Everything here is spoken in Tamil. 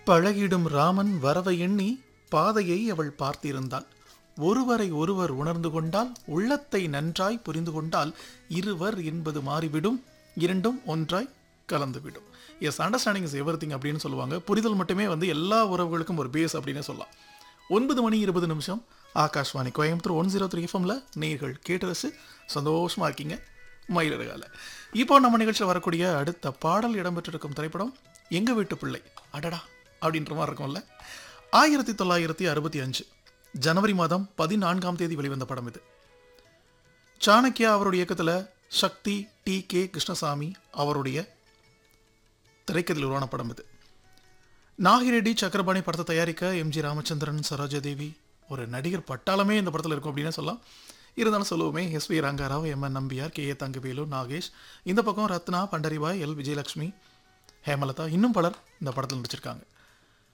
பழகிடும் ராமன் வரவை எண்ணி பாதையை அவள் பார்த்திருந்தாள் ஒருவரை ஒருவர் உணர்ந்து கொண்டால் உள்ளத்தை நன்றாய் புரிந்து கொண்டால் இருவர் என்பது மாறிவிடும் இரண்டும் ஒன்றாய் கலந்துவிடும் எஸ் அண்டர்ஸ்டாண்டிங் இஸ் எவ்ரி அப்படின்னு சொல்லுவாங்க புரிதல் மட்டுமே வந்து எல்லா உறவுகளுக்கும் ஒரு பேஸ் அப்படின்னு சொல்லலாம் ஒன்பது மணி இருபது நிமிஷம் Akashvani Coimbatore one zero three எஃப்எம்ல நேர்கள் கேட்டு ரசி சந்தோஷமா இருக்கீங்க மயிலழகால இப்போ நம்ம நிகழ்ச்சியில் வரக்கூடிய அடுத்த பாடல் இடம்பெற்றிருக்கும் திரைப்படம் எங்க வீட்டு பிள்ளை அடடா அப்படின்ற மாதிரி இருக்கும்ல ஆயிரத்தி தொள்ளாயிரத்தி அறுபத்தி அஞ்சு ஜனவரி மாதம் பதினான்காம் தேதி வெளிவந்த படம் இது சாணக்கியா அவருடைய இயக்கத்தில் சக்தி டி கே கிருஷ்ணசாமி அவருடைய திரைக்கதையில் உருவான படம் இது நாகிரெட்டி சக்கரபாணி படத்தை தயாரிக்க எம்ஜி ராமச்சந்திரன் சரோஜாதேவி ஒரு நடிகர் பட்டாளமே இந்த படத்தில் இருக்கும் அப்படின்னு சொல்லலாம் இருந்தாலும் சொல்லுவோமே S V Rangarao M N Nambiar K A Thangavelu Nagesh இந்த பக்கம் ரத்னா பண்டரிபாய் எல் விஜயலட்சுமி ஹேமலதா இன்னும் பலர் இந்த படத்தில் நடிச்சிருக்காங்க